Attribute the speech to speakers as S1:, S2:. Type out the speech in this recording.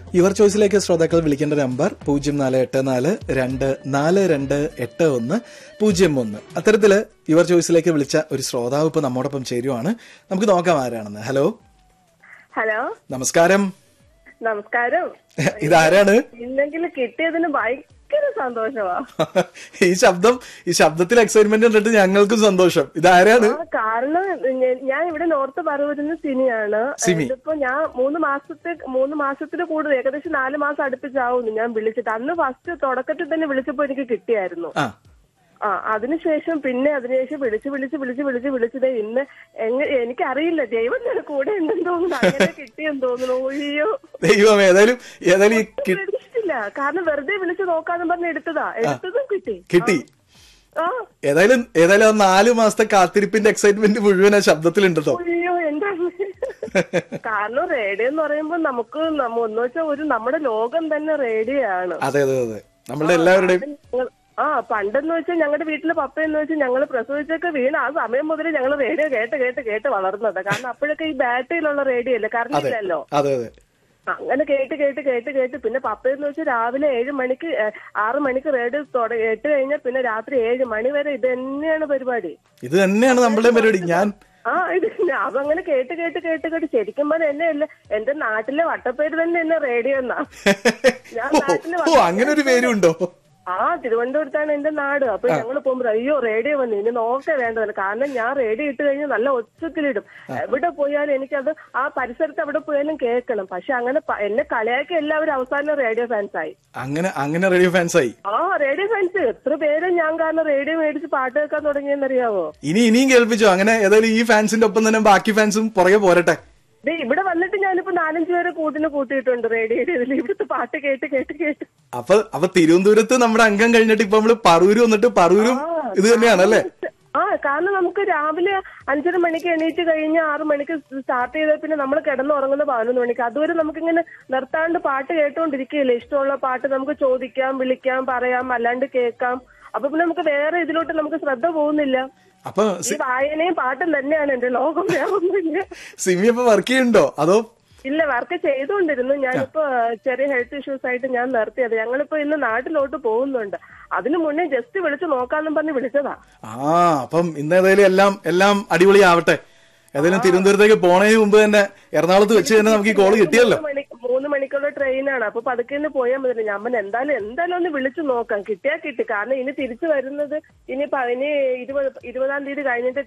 S1: Your ചോയ്സിലേക്ക് ശ്രോതാക്കൾ വിളിക്കേണ്ട number പൂജ്യം നാല് എട്ട് നാല് രണ്ട് നാല് രണ്ട് എട്ട് ഒന്ന് പൂജ്യം ഒന്ന് അത്തരത്തില് യുവർ ചോയ്സിലേക്ക് വിളിച്ച ഒരു ശ്രോതാവ് ഇപ്പൊ നമ്മോടൊപ്പം ചേരുവാണ് നമുക്ക് നോക്കാം ആരാണെന്ന് ഹലോ
S2: ഹലോ
S1: നമസ്കാരം
S2: നമസ്കാരം
S1: ഇതാരാണ്
S2: ഇല്ലെങ്കിൽ കിട്ടിയതിന് ഭയങ്കര സന്തോഷമാ
S1: ഈ ശബ്ദം ഈ ശബ്ദത്തിൽ എക്സൈറ്റ്മെന്റ് കണ്ടിട്ട് ഞങ്ങൾക്കും സന്തോഷം ഇതാരാണ്
S2: ആ, കാരണം ഞ- ഞാൻ ഇവിടെ നോർത്ത് പറവൂരിന്ന് സിനിയാണ്
S1: സിമി.
S2: ഇതിപ്പോ ഞാൻ മൂന്ന് മാസത്തെ മൂന്ന് മാസത്തിന് കൂടുതൽ ഏകദേശം നാല് മാസം അടുപ്പിച്ചാവുന്നു ഞാൻ വിളിച്ചിട്ട് അന്ന് ഫസ്റ്റ് തുടക്കത്തിൽ തന്നെ വിളിച്ചപ്പോ എനിക്ക് കിട്ടിയായിരുന്നു
S1: ആ
S2: ആ അതിനുശേഷം പിന്നെ അതിനുശേഷം വിളിച്ച് വിളിച്ച് വിളിച്ച് വിളിച്ച് വിളിച്ചത് ഇന്ന് എങ്ങനെ എനിക്കറിയില്ല ദൈവം തന്നെ കൂടെ ഉണ്ടെന്ന് തോന്നുന്നു അങ്ങനെ കിട്ടിയെന്ന് തോന്നുന്നു അയ്യോ
S1: ദൈവം ഏതായാലും ഏതായാലും ഈ കി-
S2: പ്രതീക്ഷിച്ചില്ല കാരണം വെറുതെ വിളിച്ച് നോക്കാന്ന് പറഞ്ഞ് എടുത്തതാ എടുത്തതും കിട്ടി
S1: കിട്ടി
S2: ആ
S1: ഏതായാലും ഏതായാലും ആ നാല് മാസത്തെ കാത്തിരിപ്പിന്റെ എക്സൈറ്റ്മെന്റ് മുഴുവൻ ആ ശബ്ദത്തിലുണ്ടല്ലോ
S2: അയ്യോ എന്താ കാരണം റേഡിയോ എന്ന് പറയുമ്പോ നമുക്ക് നമ്മ- ഒന്ന് വെച്ചാൽ ഒരു നമ്മുടെ ലോകം തന്നെ റേഡിയോ ആണ്
S1: അതെ അതെ അതെ നമ്മളുടെ എല്ലാവരുടെയും
S2: ഞങ്ങൾ- ആ പണ്ടെന്ന് വെച്ചാൽ ഞങ്ങളുടെ വീട്ടിലെ പപ്പയെന്ന് വെച്ചാൽ ഞങ്ങൾ പ്രസവിച്ചൊക്കെ വീണ ആ സമയം മുതൽ ഞങ്ങൾ റേഡിയോ കേട്ട് കേട്ട് കേട്ട് വളർന്നത് കാരണം അപ്പോഴൊക്കെ ഈ ബാറ്ററിയിലുള്ള റേഡിയോ അല്ലേ കറണ്ട്
S1: അതെ
S2: ഇല്ലല്ലോ
S1: അതെ അതെ
S2: അങ്ങനെ കേട്ട് കേട്ട് കേട്ട് കേട്ട് പിന്നെ പപ്പയെന്ന് വെച്ചാൽ രാവിലെ ഏഴ് മണിക്ക് ഏ, ആറ് മണിക്ക് റേഡിയോ തുട- കേട്ട് കഴിഞ്ഞാൽ പിന്നെ രാത്രി ഏഴ് മണി വരെ ഇത് തന്നെയാണ് പരിപാടി
S1: ഇത് തന്നെയാണ് നമ്മളുടെ പരിപാടി ഞാൻ
S2: ആ ഇത് അതങ്ങനെ കേട്ട് കേട്ട് കേട്ട് കേട്ട് ശരിക്കും പറഞ്ഞ എന്നെ അല്ല എന്റെ നാട്ടിലെ വട്ടപ്പേര് തന്നെ എന്നെ റേഡിയോ എന്നാ ഞാൻ
S1: ഓ,
S2: നാട്ടില്
S1: ഓ അങ്ങനെ ഒരു പേരും ഉണ്ടോ
S2: ആ തിരുവനന്തപുരത്താണ് എന്റെ നാട് അപ്പൊ ഞങ്ങൾ പോകുമ്പോ അയ്യോ റേഡിയോ വന്നു ഇനി നോക്കേ വേണ്ടതല്ല കാരണം ഞാൻ റേഡിയോ ഇട്ട് കഴിഞ്ഞാൽ നല്ല ഒച്ചത്തിലിടും എവിടെ പോയാലും എനിക്കത് ആ പരിസരത്ത് എവിടെ പോയാലും കേൾക്കണം പക്ഷെ അങ്ങനെ പ- എന്നെ കളിയാക്കി എല്ലാവരും അവസാനം റേഡിയോ ഫാൻസ് ആയി
S1: അങ്ങനെ അങ്ങനെ റേഡിയോ ഫാൻസ് ആയി
S2: ആ റേഡിയോ ഫാൻസ് എത്ര പേരും ഞാൻ കാരണം റേഡിയോ മേടിച്ച് പാട്ട് കേൾക്കാൻ തുടങ്ങിയെന്നറിയാവോ
S1: ഇനി ഇനിയും കേൾപ്പിച്ചോ അങ്ങനെ ഏതായാലും ഈ ഫാൻസിന്റെ ഒപ്പം തന്നെ ബാക്കി ഫാൻസും പുറകെ പോരട്ടെ
S2: ദേ ഇവിടെ വന്നിട്ട് ഞാനിപ്പോ നാലഞ്ച് പേരെ കൂട്ടിന് കൂട്ടിയിട്ടുണ്ട് റേഡിയോയിൽ ഇതിൽ ഇവിടുത്തെ പാട്ട് കേട്ട് കേട്ട് കേട്ട്
S1: അപ്പൊ അപ്പൊ തിരുവനന്തപുരത്ത് നമ്മുടെ അംഗം കഴിഞ്ഞിട്ട് ഇപ്പൊ നമ്മള് പറൂര് വന്നിട്ട് പറൂരും ഇത് തന്നെയാണല്ലേ
S2: ആ കാരണം നമുക്ക് രാവിലെ അഞ്ചര മണിക്ക് എണീറ്റ് കഴിഞ്ഞ് ആറു മണിക്ക് സ്റ്റാർട്ട് ചെയ്ത പിന്നെ നമ്മൾ കിടന്നുറങ്ങുന്ന പതിനൊന്ന് മണിക്ക് അതുവരെ നമുക്കിങ്ങനെ നിർത്താണ്ട് പാട്ട് കേട്ടോണ്ടിരിക്കുകയല്ലേ ഇഷ്ടമുള്ള പാട്ട് നമുക്ക് ചോദിക്കാം വിളിക്കാം പറയാം അല്ലാണ്ട് കേൾക്കാം അപ്പൊ പിന്നെ നമുക്ക് വേറെ ഇതിലോട്ട് നമുക്ക് ശ്രദ്ധ പോകുന്നില്ല
S1: അപ്പൊ
S2: ഈ വായനയും പാട്ടും തന്നെയാണ് എന്റെ ലോകം വേറൊന്നുമില്ല
S1: സിമി അപ്പൊ വർക്ക് ചെയ്യുന്നുണ്ടോ അതോ
S2: ഇല്ല വർക്ക് ചെയ്തുകൊണ്ടിരുന്നു ഞാനിപ്പോ ചെറിയ ഹെൽത്ത് ഇഷ്യൂസ് ആയിട്ട് ഞാൻ നിർത്തിയത് ഞങ്ങളിപ്പോ ഇന്ന് നാട്ടിലോട്ട് പോകുന്നുണ്ട് അതിനു മുന്നേ ജസ്റ്റ് വിളിച്ച് നോക്കാന്നും പറഞ്ഞ് വിളിച്ചതാ
S1: ആ അപ്പം ഇന്ന് ഏതായാലും എല്ലാം എല്ലാം അടിപൊളിയാവട്ടെ ഏതായാലും തിരുവനന്തപുരത്തേക്ക് പോണതിന് മുമ്പ് തന്നെ എറണാകുളത്ത് വെച്ച് തന്നെ നമുക്ക് ഈ കോള് കിട്ടിയല്ലോ
S2: മൂന്ന് മണി മൂന്ന് മണിക്കുള്ള ട്രെയിനാണ് അപ്പൊ പതുക്കെ ഒന്ന് പോയാൽ മതി ഞാൻ പറഞ്ഞു എന്തായാലും എന്തായാലും ഒന്ന് വിളിച്ചു നോക്കാം കിട്ടിയാ കിട്ടി കാരണം ഇനി തിരിച്ചു വരുന്നത് ഇനി പ- ഇനി ഇരുപത് ഇരുപതാം തീയതി കഴിഞ്ഞിട്ട്